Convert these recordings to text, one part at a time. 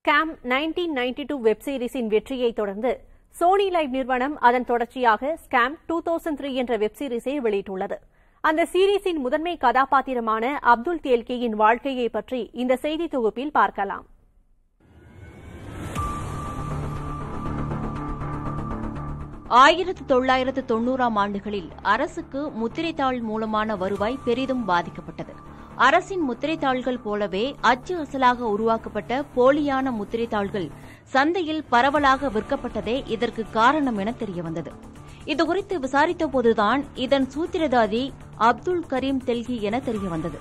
scam nineteen ninety two web சீரிஸின் வெற்றியை தொடர்ந்து சோனி லைவ் நிறுவனம் அதன் தொடர்ச்சியாக ஸ்கேம் டூ தௌசண்ட் த்ரீ என்ற வெப் சீரிஸை வெளியிட்டுள்ளது அந்த சீரிஸின் முதன்மை கதாபாத்திரமான அப்துல் தேல்கியின் வாழ்க்கையை பற்றி இந்த செய்தி தொகுப்பில் பார்க்கலாம் ஆயிரத்து தொள்ளாயிரத்து தொன்னூறாம் ஆண்டுகளில் அரசுக்கு முத்திரைத்தாள் மூலமான வருவாய் பெரிதும் பாதிக்கப்பட்டது அரசின் முத்திரைத்தாள்கள் போலவே அச்சு அசலாக உருவாக்கப்பட்ட போலியான முத்திரைத்தாள்கள் சந்தையில் பரவலாக விற்கப்பட்டதே இதற்கு காரணம் என தெரியவந்தது இதுகுறித்து விசாரித்தபோதுதான் இதன் சூத்திரதாரி அப்துல் கரீம் தெல்கி என தெரியவந்தது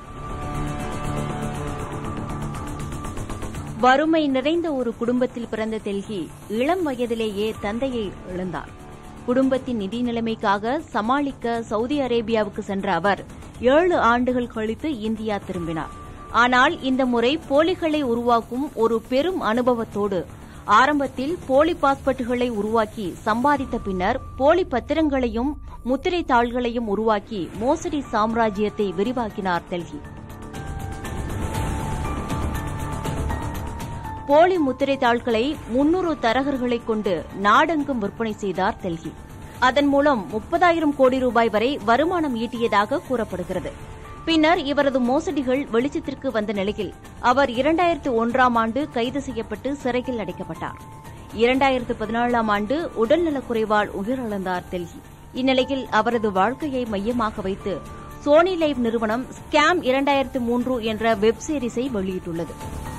வறுமை நிறைந்த ஒரு குடும்பத்தில் பிறந்த தெல்கி இளம் வயதிலேயே தந்தையை இழந்தார் குடும்பத்தின் நிதி நிலைமைக்காக சமாளிக்க சவுதி அரேபியாவுக்கு சென்ற அவர் ஏழு ஆண்டுகள் கழித்து இந்தியா திரும்பினார் ஆனால் இந்த முறை போலிகளை உருவாக்கும் ஒரு பெரும் அனுபவத்தோடு ஆரம்பத்தில் போலி பாஸ்போர்ட்டுகளை உருவாக்கி சம்பாதித்த பின்னர் போலி பத்திரங்களையும் முத்திரை தாள்களையும் உருவாக்கி மோசடி சாம்ராஜ்யத்தை விரிவாக்கினார் தெல்கி போலி முத்திரை தாள்களை முன்னூறு தரகர்களைக் கொண்டு நாடெங்கும் விற்பனை செய்தார் தெல்கி அதன் மூலம் முப்பதாயிரம் கோடி ரூபாய் வரை வருமானம் ஈட்டியதாக கூறப்படுகிறது பின்னர் இவரது மோசடிகள் வெளிச்சத்திற்கு வந்த நிலையில் அவர் இரண்டாயிரத்து ஒன்றாம் ஆண்டு கைது செய்யப்பட்டு சிறையில் அடைக்கப்பட்டார் இரண்டாயிரத்து பதினாலாம் ஆண்டு உடல்நலக்குறைவால் உயிரிழந்தார் தெல்கி இந்நிலையில் அவரது வாழ்க்கையை மையமாக வைத்து சோனி லைவ் நிறுவனம் ஸ்கேம் இரண்டாயிரத்து மூன்று என்ற வெப் சீரிஸை வெளியிட்டுள்ளது